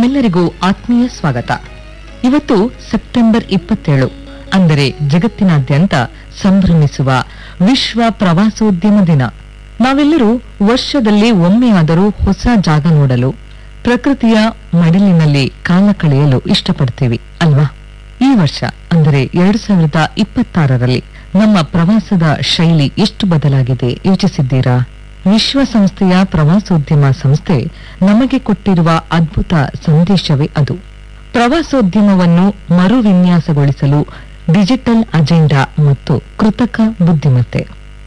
ತಮ್ಮೆಲ್ಲರಿಗೂ ಆತ್ಮೀಯ ಸ್ವಾಗತ ಇವತ್ತು ಸೆಪ್ಟೆಂಬರ್ ಇಪ್ಪತ್ತೇಳು ಅಂದರೆ ಜಗತ್ತಿನಾದ್ಯಂತ ಸಂಭ್ರಮಿಸುವ ವಿಶ್ವ ಪ್ರವಾಸೋದ್ಯಮ ದಿನ ನಾವೆಲ್ಲರೂ ವರ್ಷದಲ್ಲಿ ಒಮ್ಮೆಯಾದರೂ ಹೊಸ ಜಾಗ ನೋಡಲು ಪ್ರಕೃತಿಯ ಮಡಿಲಿನಲ್ಲಿ ಕಾಲ ಕಳೆಯಲು ಇಷ್ಟಪಡ್ತೀವಿ ಅಲ್ವಾ ಈ ವರ್ಷ ಅಂದರೆ ಎರಡ್ ಸಾವಿರದ ಇಪ್ಪತ್ತಾರರಲ್ಲಿ ನಮ್ಮ ಪ್ರವಾಸದ ಶೈಲಿ ಎಷ್ಟು ಬದಲಾಗಿದೆ ಯೋಚಿಸಿದ್ದೀರಾ ವಿಶ್ವಸಂಸ್ಥೆಯ ಪ್ರವಾಸೋದ್ಯಮ ಸಂಸ್ಥೆ ನಮಗೆ ಕೊಟ್ಟಿರುವ ಅದ್ಭುತ ಸಂದೇಶವೇ ಅದು ಪ್ರವಾಸೋದ್ಯಮವನ್ನು ಮರುವಿನ್ಯಾಸಗೊಳಿಸಲು ಡಿಜಿಟಲ್ ಅಜೆಂಡಾ ಮತ್ತು ಕೃತಕ ಬುದ್ಧಿಮತ್ತೆ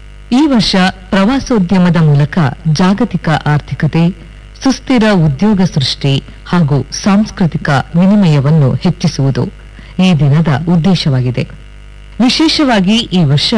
ಈ ವರ್ಷ ಪ್ರವಾಸೋದ್ಯಮದ ಮೂಲಕ ಜಾಗತಿಕ ಆರ್ಥಿಕತೆ ಸುಸ್ಥಿರ ಉದ್ಯೋಗ ಸೃಷ್ಟಿ ಹಾಗೂ ಸಾಂಸ್ಕೃತಿಕ ವಿನಿಮಯವನ್ನು ಹೆಚ್ಚಿಸುವುದು ಈ ದಿನದ ಉದ್ದೇಶವಾಗಿದೆ ವಿಶೇಷವಾಗಿ ಈ ವರ್ಷ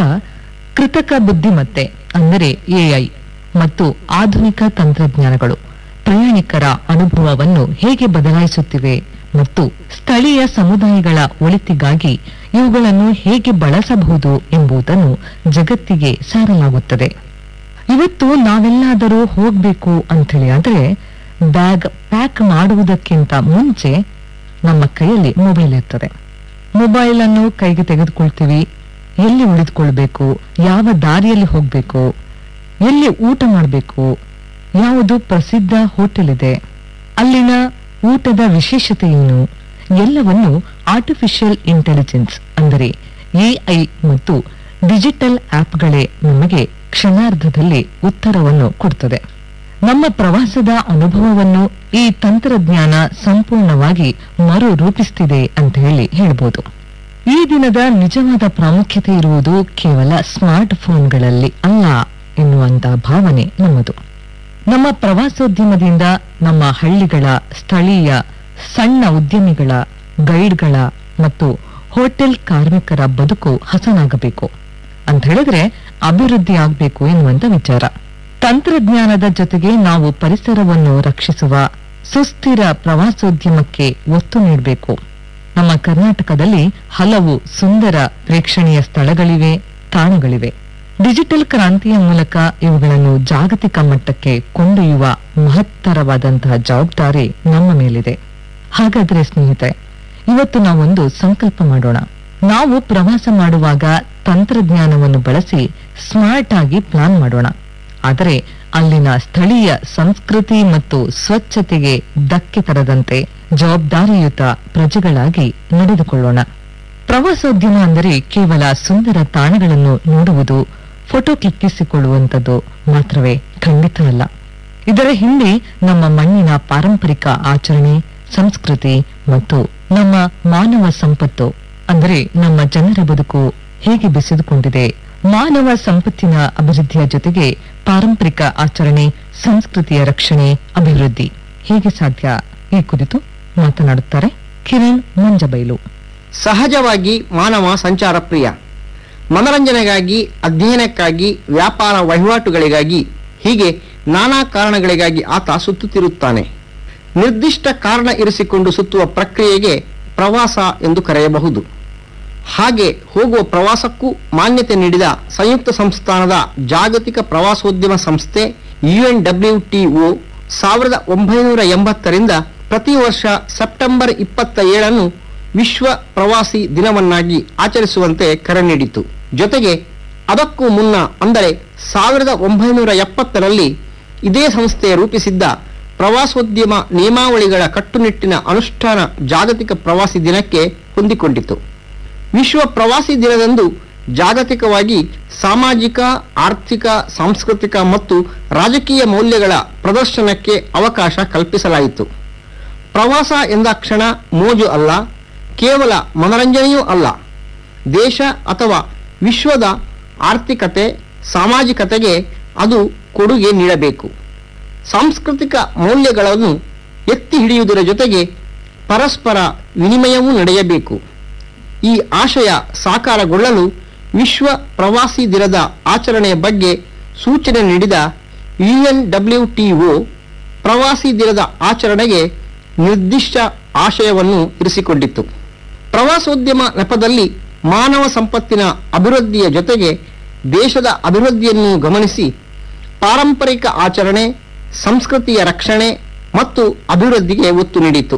ಕೃತಕ ಬುದ್ಧಿಮತ್ತೆ ಅಂದರೆ ಎಐ ಮತ್ತು ಆಧುನಿಕ ತಂತ್ರಜ್ಞಾನಗಳು ಪ್ರಯಾಣಿಕರ ಅನುಭವವನ್ನು ಹೇಗೆ ಬದಲಾಯಿಸುತ್ತಿವೆ ಮತ್ತು ಸ್ಥಳೀಯ ಸಮುದಾಯಗಳ ಒಳಿತಿಗಾಗಿ ಇವುಗಳನ್ನು ಹೇಗೆ ಬಳಸಬಹುದು ಎಂಬುದನ್ನು ಜಗತ್ತಿಗೆ ಸಾರಲಾಗುತ್ತದೆ ಇವತ್ತು ನಾವೆಲ್ಲಾದರೂ ಹೋಗ್ಬೇಕು ಅಂಥೇಳಿ ಆದ್ರೆ ಬ್ಯಾಗ್ ಪ್ಯಾಕ್ ಮಾಡುವುದಕ್ಕಿಂತ ಮುಂಚೆ ನಮ್ಮ ಕೈಯಲ್ಲಿ ಮೊಬೈಲ್ ಇರ್ತದೆ ಮೊಬೈಲ್ ಅನ್ನು ಕೈಗೆ ತೆಗೆದುಕೊಳ್ತೀವಿ ಎಲ್ಲಿ ಉಳಿದುಕೊಳ್ಬೇಕು ಯಾವ ದಾರಿಯಲ್ಲಿ ಹೋಗ್ಬೇಕು ಎಲ್ಲಿ ಊಟ ಮಾಡಬೇಕು ಯಾವುದು ಪ್ರಸಿದ್ಧ ಹೋಟೆಲ್ ಇದೆ ಅಲ್ಲಿನ ಊಟದ ವಿಶೇಷತೆ ಏನು ಎಲ್ಲವನ್ನು ಆರ್ಟಿಫಿಷಿಯಲ್ ಇಂಟೆಲಿಜೆನ್ಸ್ ಅಂದರೆ ಎಐ ಮತ್ತು ಡಿಜಿಟಲ್ ಆಪ್ಗಳೇ ನಮಗೆ ಕ್ಷಣಾರ್ಧದಲ್ಲಿ ಉತ್ತರವನ್ನು ಕೊಡ್ತದೆ ನಮ್ಮ ಪ್ರವಾಸದ ಅನುಭವವನ್ನು ಈ ತಂತ್ರಜ್ಞಾನ ಸಂಪೂರ್ಣವಾಗಿ ಮರು ರೂಪಿಸ್ತಿದೆ ಅಂತ ಹೇಳಿ ಹೇಳ್ಬೋದು ಈ ದಿನದ ನಿಜವಾದ ಪ್ರಾಮುಖ್ಯತೆ ಇರುವುದು ಕೇವಲ ಸ್ಮಾರ್ಟ್ ಫೋನ್ಗಳಲ್ಲಿ ಅಲ್ಲ ಎನ್ನುವಂತ ಭಾವನೆ ನಮ್ಮದು ನಮ್ಮ ಪ್ರವಾಸೋದ್ಯಮದಿಂದ ನಮ್ಮ ಹಳ್ಳಿಗಳ ಸ್ಥಳೀಯ ಸಣ್ಣ ಉದ್ಯಮಿಗಳ ಗೈಡ್ಗಳ ಮತ್ತು ಹೋಟೆಲ್ ಕಾರ್ಮಿಕರ ಬದುಕು ಹಸನಾಗಬೇಕು ಅಂತ ಹೇಳಿದ್ರೆ ಅಭಿವೃದ್ಧಿ ಆಗ್ಬೇಕು ಎನ್ನುವಂತ ವಿಚಾರ ತಂತ್ರಜ್ಞಾನದ ಜೊತೆಗೆ ನಾವು ಪರಿಸರವನ್ನು ರಕ್ಷಿಸುವ ಸುಸ್ಥಿರ ಪ್ರವಾಸೋದ್ಯಮಕ್ಕೆ ಒತ್ತು ನೀಡಬೇಕು ನಮ್ಮ ಕರ್ನಾಟಕದಲ್ಲಿ ಹಲವು ಸುಂದರ ಪ್ರೇಕ್ಷಣೀಯ ಸ್ಥಳಗಳಿವೆ ತಾಣಗಳಿವೆ ಡಿಜಿಟಲ್ ಕ್ರಾಂತಿಯ ಮೂಲಕ ಇವುಗಳನ್ನು ಜಾಗತಿಕ ಮಟ್ಟಕ್ಕೆ ಕೊಂಡೊಯ್ಯುವ ಮಹತ್ತರವಾದಂತಹ ಜವಾಬ್ದಾರಿ ನಮ್ಮ ಮೇಲಿದೆ ಹಾಗಾದ್ರೆ ಸ್ನೇಹಿತರೆ ಇವತ್ತು ನಾವೊಂದು ಸಂಕಲ್ಪ ಮಾಡೋಣ ನಾವು ಪ್ರವಾಸ ಮಾಡುವಾಗ ತಂತ್ರಜ್ಞಾನವನ್ನು ಬಳಸಿ ಸ್ಮಾರ್ಟ್ ಆಗಿ ಪ್ಲಾನ್ ಮಾಡೋಣ ಆದರೆ ಅಲ್ಲಿನ ಸ್ಥಳೀಯ ಸಂಸ್ಕೃತಿ ಮತ್ತು ಸ್ವಚ್ಛತೆಗೆ ಧಕ್ಕೆ ತರದಂತೆ ಜವಾಬ್ದಾರಿಯುತ ಪ್ರಜೆಗಳಾಗಿ ನಡೆದುಕೊಳ್ಳೋಣ ಪ್ರವಾಸೋದ್ಯಮ ಅಂದರೆ ಕೇವಲ ಸುಂದರ ತಾಣಗಳನ್ನು ನೋಡುವುದು ಫೋಟೋ ಕ್ಲಿಕ್ಕಿಸಿಕೊಳ್ಳುವಂಥದ್ದು ಮಾತ್ರವೇ ಖಂಡಿತ ಅಲ್ಲ ಇದರ ಹಿಂದೆ ನಮ್ಮ ಮಣ್ಣಿನ ಪಾರಂಪರಿಕ ಆಚರಣೆ ಸಂಸ್ಕೃತಿ ಮತ್ತು ನಮ್ಮ ಮಾನವ ಸಂಪತ್ತು ಅಂದರೆ ನಮ್ಮ ಜನರ ಬದುಕು ಹೇಗೆ ಬೆಸೆದುಕೊಂಡಿದೆ ಮಾನವ ಸಂಪತ್ತಿನ ಅಭಿವೃದ್ಧಿಯ ಜೊತೆಗೆ ಪಾರಂಪರಿಕ ಆಚರಣೆ ಸಂಸ್ಕೃತಿಯ ರಕ್ಷಣೆ ಅಭಿವೃದ್ಧಿ ಹೇಗೆ ಸಾಧ್ಯ ಈ ಕುರಿತು ಮಾತನಾಡುತ್ತಾರೆ ಕಿರಣ್ ಮಂಜಬೈಲು ಸಹಜವಾಗಿ ಮಾನವ ಸಂಚಾರ ಪ್ರಿಯ ಮನರಂಜನೆಗಾಗಿ ಅಧ್ಯಯನಕ್ಕಾಗಿ ವ್ಯಾಪಾರ ವಹಿವಾಟುಗಳಿಗಾಗಿ ಹೀಗೆ ನಾನಾ ಕಾರಣಗಳಿಗಾಗಿ ಆತ ಸುತ್ತುತ್ತಿರುತ್ತಾನೆ ನಿರ್ದಿಷ್ಟ ಕಾರಣ ಇರಿಸಿಕೊಂಡು ಸುತ್ತುವ ಪ್ರಕ್ರಿಯೆಗೆ ಪ್ರವಾಸ ಎಂದು ಕರೆಯಬಹುದು ಹಾಗೆ ಹೋಗುವ ಪ್ರವಾಸಕ್ಕೂ ಮಾನ್ಯತೆ ನೀಡಿದ ಸಂಯುಕ್ತ ಸಂಸ್ಥಾನದ ಜಾಗತಿಕ ಪ್ರವಾಸೋದ್ಯಮ ಸಂಸ್ಥೆ ಯುಎನ್ಡಬ್ಲ್ಯೂಟಿಒ ಸಾವಿರದ ಒಂಬೈನೂರ ಎಂಬತ್ತರಿಂದ ಪ್ರತಿ ವರ್ಷ ಸೆಪ್ಟೆಂಬರ್ ಇಪ್ಪತ್ತ ಏಳನ್ನು ವಿಶ್ವ ಪ್ರವಾಸಿ ದಿನವನ್ನಾಗಿ ಆಚರಿಸುವಂತೆ ಕರೆ ನೀಡಿತು ಜೊತೆಗೆ ಅದಕ್ಕೂ ಮುನ್ನ ಅಂದರೆ ಸಾವಿರದ ಒಂಬೈನೂರ ಎಪ್ಪತ್ತರಲ್ಲಿ ಇದೇ ಸಂಸ್ಥೆ ರೂಪಿಸಿದ್ದ ಪ್ರವಾಸೋದ್ಯಮ ನಿಯಮಾವಳಿಗಳ ಕಟ್ಟುನಿಟ್ಟಿನ ಅನುಷ್ಠಾನ ಜಾಗತಿಕ ಪ್ರವಾಸಿ ದಿನಕ್ಕೆ ಹೊಂದಿಕೊಂಡಿತು ವಿಶ್ವ ಪ್ರವಾಸಿ ದಿನದಂದು ಜಾಗತಿಕವಾಗಿ ಸಾಮಾಜಿಕ ಆರ್ಥಿಕ ಸಾಂಸ್ಕೃತಿಕ ಮತ್ತು ರಾಜಕೀಯ ಮೌಲ್ಯಗಳ ಪ್ರದರ್ಶನಕ್ಕೆ ಅವಕಾಶ ಕಲ್ಪಿಸಲಾಯಿತು ಪ್ರವಾಸ ಎಂದಾಕ್ಷಣ ಮೋಜು ಅಲ್ಲ ಕೇವಲ ಮನರಂಜನೆಯೂ ಅಲ್ಲ ದೇಶ ಅಥವಾ ವಿಶ್ವದ ಆರ್ಥಿಕತೆ ಸಾಮಾಜಿಕತೆಗೆ ಅದು ಕೊಡುಗೆ ನೀಡಬೇಕು ಸಾಂಸ್ಕೃತಿಕ ಮೌಲ್ಯಗಳನ್ನು ಎತ್ತಿ ಹಿಡಿಯುವುದರ ಜೊತೆಗೆ ಪರಸ್ಪರ ವಿನಿಮಯವೂ ನಡೆಯಬೇಕು ಈ ಆಶಯ ಸಾಕಾರಗೊಳ್ಳಲು ವಿಶ್ವ ಪ್ರವಾಸಿ ದಿನದ ಆಚರಣೆಯ ಬಗ್ಗೆ ಸೂಚನೆ ನೀಡಿದ ಯುಎನ್ಡಬ್ಲ್ಯೂಟಿಒ ಪ್ರವಾಸಿ ದಿನದ ಆಚರಣೆಗೆ ನಿರ್ದಿಷ್ಟ ಆಶಯವನ್ನು ಇರಿಸಿಕೊಂಡಿತ್ತು ಪ್ರವಾಸೋದ್ಯಮ ನೆಪದಲ್ಲಿ ಮಾನವ ಸಂಪತ್ತಿನ ಅಭಿವೃದ್ಧಿಯ ಜೊತೆಗೆ ದೇಶದ ಅಭಿವೃದ್ಧಿಯನ್ನು ಗಮನಿಸಿ ಪಾರಂಪರಿಕ ಆಚರಣೆ ಸಂಸ್ಕೃತಿಯ ರಕ್ಷಣೆ ಮತ್ತು ಅಭಿವೃದ್ಧಿಗೆ ಒತ್ತು ನೀಡಿತು